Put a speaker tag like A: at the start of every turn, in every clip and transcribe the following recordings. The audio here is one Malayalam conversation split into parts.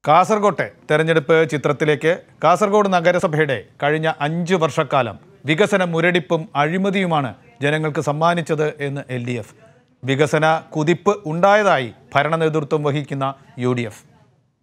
A: കാസർകോട്ടെ തെരഞ്ഞെടുപ്പ് ചിത്രത്തിലേക്ക് കാസർഗോഡ് നഗരസഭയുടെ കഴിഞ്ഞ അഞ്ചു വർഷക്കാലം വികസന മുരടിപ്പും അഴിമതിയുമാണ് ജനങ്ങൾക്ക് സമ്മാനിച്ചത് എന്ന് എൽ ഡി എഫ് വികസന കുതിപ്പ് ഉണ്ടായതായി ഭരണ നേതൃത്വം വഹിക്കുന്ന U D F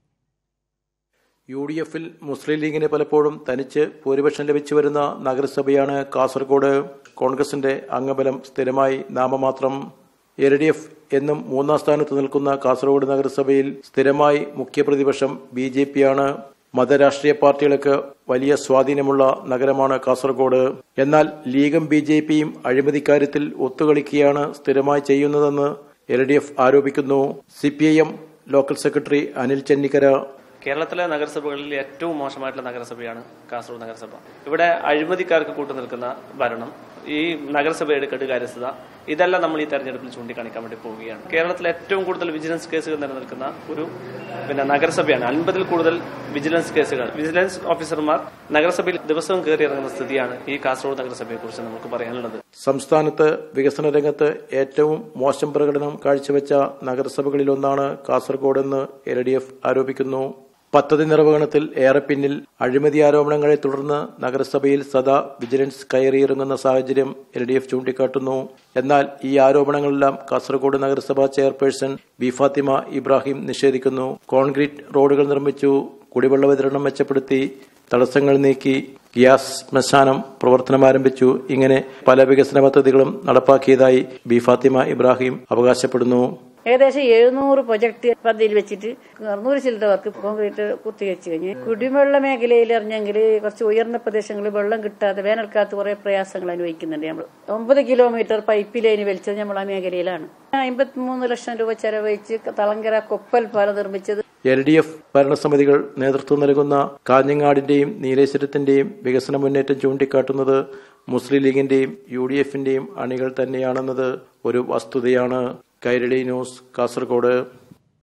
B: U D എഫിൽ മുസ്ലിം ലീഗിന് പലപ്പോഴും തനിച്ച് ഭൂരിപക്ഷം ലഭിച്ചു വരുന്ന നഗരസഭയാണ് കാസർഗോഡ് കോൺഗ്രസിന്റെ അംഗബലം സ്ഥിരമായി നാമമാത്രം എൽ ഡി എഫ് എന്നും മൂന്നാം സ്ഥാനത്ത് നിൽക്കുന്ന കാസർഗോഡ് നഗരസഭയിൽ സ്ഥിരമായി മുഖ്യപ്രതിപക്ഷം ബി ജെ പിയാണ് മതരാഷ്ട്രീയ പാർട്ടികൾക്ക് വലിയ സ്വാധീനമുള്ള നഗരമാണ് കാസർഗോഡ് എന്നാൽ ലീഗും ബി ജെ പിയും അഴിമതിക്കാര്യത്തിൽ ഒത്തുകളിക്കുകയാണ് സ്ഥിരമായി ചെയ്യുന്നതെന്ന് എൽ ഡി എഫ് ആരോപിക്കുന്നു C P I M local secretary Anil Chennikkara
C: കേരളത്തിലെ നഗരസഭകളിൽ ഏറ്റവും മോശമായിട്ടുള്ള നഗരസഭയാണ് കാസർഗോഡ് നഗരസഭ ഇവിടെ അഴിമതിക്കാർക്ക് കൂട്ടു നിൽക്കുന്ന ഭരണം ഈ നഗരസഭയുടെ കെടുകാര്യസ്ഥത ഇതെല്ലാം നമ്മൾ ഈ തെരഞ്ഞെടുപ്പിൽ ചൂണ്ടിക്കാണിക്കാൻ വേണ്ടി പോവുകയാണ് കേരളത്തിലെ ഏറ്റവും കൂടുതൽ വിജിലൻസ് കേസുകൾ നിലനിൽക്കുന്ന ഒരു പിന്നെ നഗരസഭയാണ് അൻപതിൽ കൂടുതൽ വിജിലൻസ് കേസുകൾ വിജിലൻസ് ഓഫീസർമാർ നഗരസഭയിൽ ദിവസവും കയറി ഇറങ്ങുന്ന സ്ഥിതിയാണ് ഈ കാസർഗോഡ് നഗരസഭയെ കുറിച്ച് നമുക്ക് പറയാനുള്ളത്
B: സംസ്ഥാനത്ത് വികസന രംഗത്ത് ഏറ്റവും മോശം പ്രകടനം കാഴ്ചവെച്ച നഗരസഭകളിലൊന്നാണ് കാസർഗോഡ് എന്ന് എൽ ഡി എഫ് ആരോപിക്കുന്നു പദ്ധതി നിർവഹണത്തിൽ ഏറെ പിന്നിൽ അഴിമതി ആരോപണങ്ങളെ തുടർന്ന് നഗരസഭയിൽ സദാ വിജിലൻസ് കയറിയിറങ്ങുന്ന സാഹചര്യം എൽ ഡി എഫ് ചൂണ്ടിക്കാട്ടുന്നു എന്നാൽ ഈ ആരോപണങ്ങളെല്ലാം കാസർഗോഡ് നഗരസഭാ ചെയർപേഴ്സൺ ബി ഫാത്തിമ ഇബ്രാഹിം നിഷേധിക്കുന്നു കോൺക്രീറ്റ് റോഡുകൾ നിർമ്മിച്ചു കുടിവെള്ള വിതരണം മെച്ചപ്പെടുത്തി തടസ്സങ്ങൾ നീക്കി ഗ്യാസ് ശ്മശാനം പ്രവർത്തനം ആരംഭിച്ചു ഇങ്ങനെ പല വികസന പദ്ധതികളും നടപ്പാക്കിയതായി ബി ഫാത്തിമ ഇബ്രാഹിം അവകാശപ്പെടുന്നു
D: ഏകദേശം എഴുന്നൂറ് പ്രൊജക്ട് പദ്ധതിയിൽ വെച്ചിട്ട് അറുന്നൂറ് ചില്ലറ വർക്ക് കോൺക്രീറ്റ് കുത്തിവെച്ച് കഴിഞ്ഞ് കുടിവെള്ള മേഖലയിൽ അറിഞ്ഞെങ്കിൽ കുറച്ച് ഉയർന്ന പ്രദേശങ്ങളിൽ വെള്ളം കിട്ടാതെ വേനൽക്കാലത്ത് കുറെ പ്രയാസങ്ങൾ അനുഭവിക്കുന്നുണ്ട് നമ്മൾ ഒമ്പത് കിലോമീറ്റർ പൈപ്പ് ലൈൻ വലിച്ചത് നമ്മൾ ആ മേഖലയിലാണ് അമ്പത്തിമൂന്ന് ലക്ഷം രൂപ ചെലവഴിച്ച് തളങ്കര കൊപ്പൽ പാലം നിർമ്മിച്ചത്
B: എൽ ഡി എഫ് ഭരണസമിതികൾ നേതൃത്വം നൽകുന്ന കാഞ്ഞങ്ങാടിന്റെയും നീലേശ്വരത്തിന്റെയും വികസന മുന്നേറ്റം ചൂണ്ടിക്കാട്ടുന്നത് മുസ്ലിം ലീഗിന്റെയും യു ഡി എഫിന്റെയും അണികൾ തന്നെയാണെന്നത് ഒരു വസ്തുതയാണ് കൈരളി ന്യൂസ് കാസർഗോഡ്